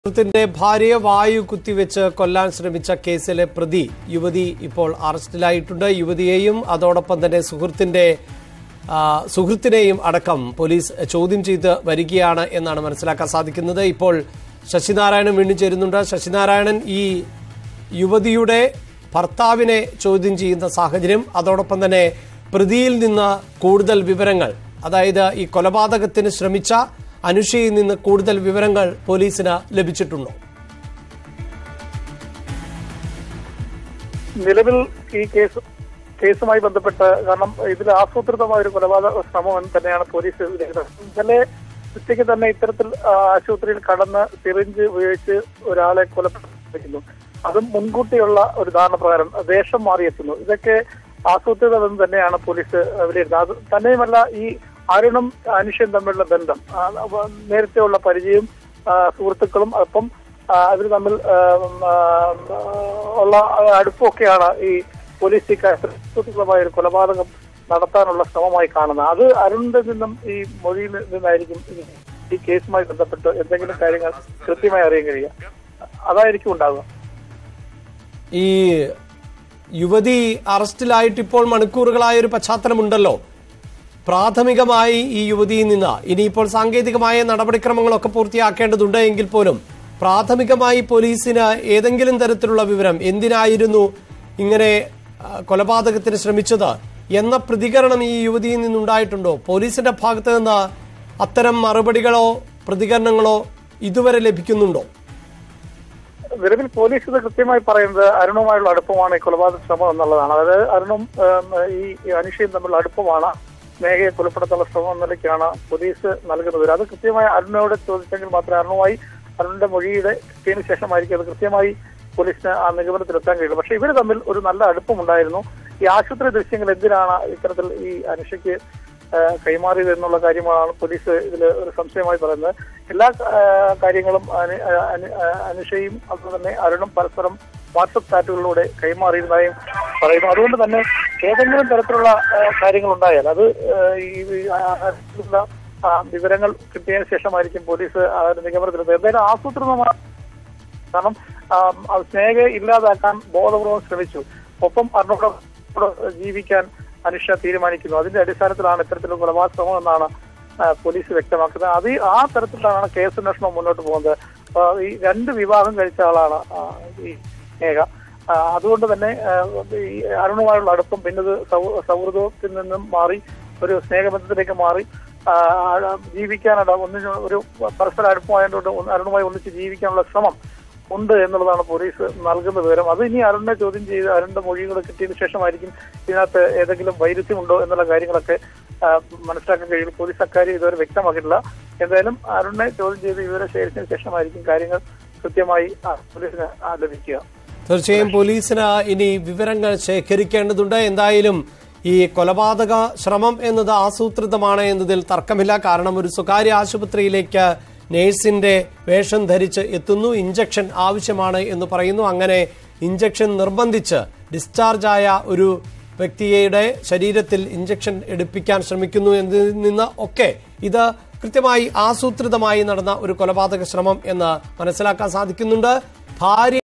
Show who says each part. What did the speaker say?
Speaker 1: സുഹൃത്തിന്റെ ഭാര്യയെ വായു കുത്തിവെച്ച് കൊല്ലാൻ ശ്രമിച്ച കേസിലെ പ്രതി യുവതി ഇപ്പോൾ അറസ്റ്റിലായിട്ടുണ്ട് യുവതിയെയും അതോടൊപ്പം തന്നെ സുഹൃത്തിന്റെ ആ, സുഹൃത്തിനെയും അടക്കം പോലീസ് ചോദ്യം ചെയ്ത് വരികയാണ് എന്നാണ് മനസ്സിലാക്കാൻ സാധിക്കുന്നത് ഇപ്പോൾ ശശിനാരായണൻ വീണ്ടും ചേരുന്നുണ്ട് ശശിനാരായണൻ ഈ യുവതിയുടെ ഭർത്താവിനെ ചോദ്യം ചെയ്യുന്ന സാഹചര്യം അതോടൊപ്പം തന്നെ പ്രതിയിൽ നിന്ന് കൂടുതൽ വിവരങ്ങൾ അതായത് ഈ കൊലപാതകത്തിന് ശ്രമിച്ച അനുഷയിൽ നിന്ന് കൂടുതൽ വിവരങ്ങൾ പോലീസിന് ലഭിച്ചിട്ടുണ്ടോ
Speaker 2: നിലവിൽ ഈ കേസ് കേസുമായി ബന്ധപ്പെട്ട് കാരണം ഇതിൽ ആസൂത്രിതമായ ഒരു കൊലപാതക ശ്രമം എന്ന് തന്നെയാണ് പോലീസ് വിലയിരുത്തുന്നത് ഇന്നലെ ഉച്ചയ്ക്ക് തന്നെ ഇത്തരത്തിൽ ആ, ആശുപത്രിയിൽ കടന്ന് സിറിഞ്ച് ഉപയോഗിച്ച് ഒരാളെ കൊലപ്പെടുത്തിയിരിക്കുന്നു അതും മുൻകൂട്ടിയുള്ള ഒരു ധാരണ പ്രകാരം വേഷം മാറിയെത്തുന്നു ഇതൊക്കെ ആസൂത്രിതമെന്ന് തന്നെയാണ് പോലീസ് വിലയിരുത്തുന്നത് അത് തന്നെയുമല്ല ഈ അരുണും അനുഷ്യയും തമ്മിലുള്ള ബന്ധം ആ, അവ- നേരത്തെയുള്ള പരിചയവും ആ, സുഹൃത്തുക്കളും ഒപ്പം അവർ തമ്മിൽ ആ, ഉം, ആ, ഉള്ള അടുപ്പമൊക്കെയാണ് ഈ പോലീസ് ഇക്കാര്യമായ ഒരു കൊലപാതകം നടത്താനുള്ള ശ്രമമായി കാണുന്നത് അത് അരുണിന്റെ നിന്നും ഈ മൊഴിയിൽ നിന്നായിരിക്കും ഈ- ഈ കേസുമായി ബന്ധപ്പെട്ട് എന്തെങ്കിലും കാര്യങ്ങൾ കൃത്യമായി അറിയാൻ കഴിയുക അതായിരിക്കും ഉണ്ടാവുക
Speaker 1: ഈ യുവതി അറസ്റ്റിലായിട്ട് ഇപ്പോൾ മണിക്കൂറുകളായ ഒരു പശ്ചാത്തലമുണ്ടല്ലോ പ്രാഥമികമായി ഈ യുവതിയിൽ നിന്ന് ഇനിയിപ്പോൾ സാങ്കേതികമായ നടപടിക്രമങ്ങളൊക്കെ പൂർത്തിയാക്കേണ്ടതുണ്ട് എങ്കിൽ പോലും പ്രാഥമികമായി പോലീസിന് ഏതെങ്കിലും തരത്തിലുള്ള വിവരം എന്തിനായിരുന്നു ഇങ്ങനെ ആ, കൊലപാതകത്തിന് ശ്രമിച്ചത് എന്ന പ്രതികരണം ഈ യുവതിയിൽ നിന്നുണ്ടായിട്ടുണ്ടോ പോലീസിന്റെ ഭാഗത്ത് നിന്ന് അത്തരം മറുപടികളോ പ്രതികരണങ്ങളോ ഇതുവരെ ലഭിക്കുന്നുണ്ടോ
Speaker 2: നിലവിൽ പോലീസ് ഇത് കൃത്യമായി പറയുന്നത് അരുണുമായുള്ള അടുപ്പമാണ് ഈ കൊലപാതക ശ്രമം എന്നുള്ളതാണ് അതായത് അരുണും ഏം, ഈ ഈ അനിഷയും തമ്മിലുള്ള അടുപ്പമാണ് മേഘയെ കൊലപ്പെടുത്താനുള്ള ശ്രമം എന്ന നിലയ്ക്കാണ് പോലീസ് നൽകുന്നത് അത് കൃത്യമായി അരുണിനോട് ചോദിച്ചെങ്കിൽ മാത്രമേ അരുണുമായി അരുണിന്റെ മൊഴിയുടെ കിട്ടിയതിനു ശേഷമായിരിക്കും അത് കൃത്യമായി പോലീസിന് ആ നിഗമനത്തിലെത്താൻ കഴിയുള്ളൂ പക്ഷേ ഇവർ തമ്മിൽ ഒരു നല്ല അടുപ്പമുണ്ടായിരുന്നു ഈ ആശുപത്രി ദൃശ്യങ്ങൾ എന്തിനാണ് ഇത്തരത്തിൽ ഈ അനുഷയ്ക്ക് ആ, കൈമാറിയത് എന്നുള്ള കാര്യമാണ് പോലീസ് ഇതിൽ ഒരു സംശയമായി പറയുന്നത് എല്ലാ ആ, കാര്യങ്ങളും അനു- ആ, അനു- ആ, അനുഷയും അതുപോലെ തന്നെ അരുണും പരസ്പരം വാട്സപ്പ് ചാറ്റുകളിലൂടെ കൈമാറിയതായും പറയുന്നു അതുകൊണ്ട് തന്നെ ഏതെങ്കിലും തരത്തിലുള്ള ആ, കാര്യങ്ങൾ ഉണ്ടായാൽ അത് ആ, ഈ ഈ, ആ, അതിലുള്ള, ആ, വിവരങ്ങൾ കിട്ടിയതിനു ശേഷമായിരിക്കും പോലീസ് ആ ഒരു നിഗമനത്തിലെത്തുന്നത് എന്തായാലും ആസൂത്രിതമായ കാരണം ആം, അത് സ്നേഹയെ ഇല്ലാതാക്കാൻ ബോധപൂർവ്വം ശ്രമിച്ചു ഒപ്പം അർണോട് ജീവിക്കാൻ അനുഷ തീരുമാനിക്കുന്നു അതിന്റെ അടിസ്ഥാനത്തിലാണ് ഇത്തരത്തിലുള്ള കൊലപാതക ശ്രമം എന്നാണ് ആ, പോലീസ് വ്യക്തമാക്കുന്നത് അത് ഈ- ആ തരത്തിലാണ് കേസ് അന്വേഷണം മുന്നോട്ട് പോകുന്നത് ആ, ഈ രണ്ട് വിവാഹം കഴിച്ച ആളാണ് ആ, ഈ സ്നേഹ ആ, അതുകൊണ്ട് തന്നെ ആ, ഈ അരുണുമായുള്ള അടുപ്പം പിന്നെ ഇത് സൗ- സൗഹൃദത്തിൽ നിന്നും മാറി ഒരു സ്നേഹബന്ധത്തിലേക്ക് മാറി ആ, ആ, ജീവിക്കാനുള്ള ഒന്നിന് ഒരു പരസ്പര അടുപ്പമായതുകൊണ്ട് ഒന്ന് അരുണുമായി ഒന്നിച്ച് ജീവിക്കാനുള്ള ശ്രമം ഉണ്ട് എന്നുള്ളതാണ് പോലീസ് നൽകുന്ന വിവരം അത് ഇനി അരുണിനെ ചോദ്യം ചെയ്ത് അരുണിന്റെ മൊഴികൾ കിട്ടിയതിനു ശേഷമായിരിക്കും ഇതിനകത്ത് ഏതെങ്കിലും വൈരുദ്ധ്യമുണ്ടോ എന്നുള്ള കാര്യങ്ങളൊക്കെ ആ, മനസ്സിലാക്കാൻ കഴിയും പോലീസ് അക്കാര്യം ഇതുവരെ വ്യക്തമാക്കിയിട്ടില്ല എന്തായാലും അരുണിനെ ചോദ്യം ചെയ്ത് വിവരം ശേഖരിച്ചതിന് ശേഷമായിരിക്കും കാര്യങ്ങൾ കൃത്യമായി ആ, പോലീസിന് ആ, ലഭിക്കുക
Speaker 1: തീർച്ചയായും പോലീസിന് ഇനി വിവരങ്ങൾ ശേഖരിക്കേണ്ടതുണ്ട് എന്തായാലും ഈ കൊലപാതക ശ്രമം എന്നത് ആസൂത്രിതമാണ് എന്നതിൽ തർക്കമില്ല കാരണം ഒരു സ്വകാര്യ ആശുപത്രിയിലേക്ക് നേഴ്സിന്റെ വേഷം ധരിച്ച് എത്തുന്നു ഇഞ്ചക്ഷൻ ആവശ്യമാണ് എന്ന് പറയുന്നു അങ്ങനെ ഇഞ്ചക്ഷൻ നിർബന്ധിച്ച് ഡിസ്ചാർജായ ഒരു വ്യക്തിയുടെ ശരീരത്തിൽ ഇഞ്ചക്ഷൻ എടുപ്പിക്കാൻ ശ്രമിക്കുന്നു എന്നതിൽ നിന്ന് ഒക്കെ ഇത് കൃത്യമായി ആസൂത്രിതമായി നടന്ന ഒരു കൊലപാതക ശ്രമം എന്ന് മനസ്സിലാക്കാൻ സാധിക്കുന്നുണ്ട് ഭാര്യ